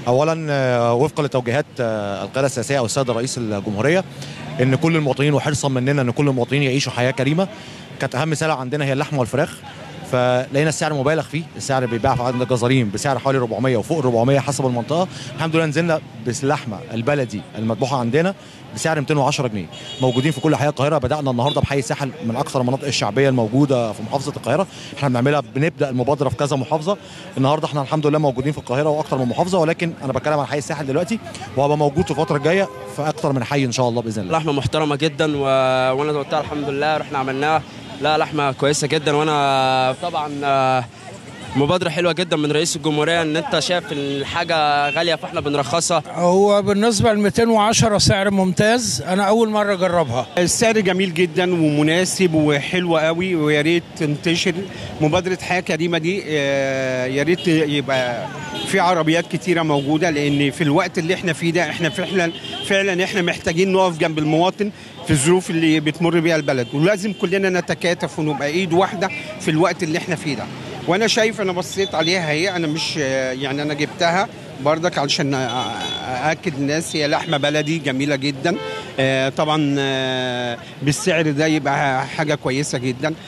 اولا آه، وفقا لتوجيهات آه، القياده السياسيه او السيد رئيس الجمهوريه ان كل المواطنين وحرصا مننا ان كل المواطنين يعيشوا حياه كريمه كانت اهم سلع عندنا هي اللحمه والفراخ فلقينا السعر مبالغ فيه السعر بيباع في عند الجزارين بسعر حوالي 400 وفوق ال 400 حسب المنطقه الحمد لله نزلنا باللحمه البلدي المذبوحه عندنا بسعر 210 جنيه موجودين في كل حي القاهره بدانا النهارده بحي الساحل من اكثر المناطق الشعبيه الموجوده في محافظه القاهره احنا بنعملها بنبدا المبادره في كذا محافظه النهارده احنا الحمد لله موجودين في القاهره واكثر من محافظه ولكن انا بتكلم عن حي الساحل دلوقتي وهبقى موجود في الفتره الجايه في اكثر من حي ان شاء الله باذن الله لحمه محترمه جدا و... وانا دوقتها الحمد لله رحنا عملناها لا لحمه كويسه جدا وانا طبعا آه، مبادره حلوه جدا من رئيس الجمهوريه ان انت شايف الحاجه غاليه فاحنا بنرخصها هو بالنسبة ل 210 سعر ممتاز أنا أول مرة أجربها السعر جميل جدا ومناسب وحلو قوي ويا ريت تنتشر مبادره حياه كريمه دي آه، يا ريت يبقى في عربيات كتيره موجوده لان في الوقت اللي احنا فيه ده احنا فعلا فعلا احنا محتاجين نقف جنب المواطن في الظروف اللي بتمر بيها البلد ولازم كلنا نتكاتف ونبقى ايد واحده في الوقت اللي احنا فيه ده وانا شايف انا بصيت عليها هي انا مش يعني انا جبتها بردك علشان ااكد الناس هي لحمه بلدي جميله جدا آه، طبعا آه، بالسعر ده يبقى حاجه كويسه جدا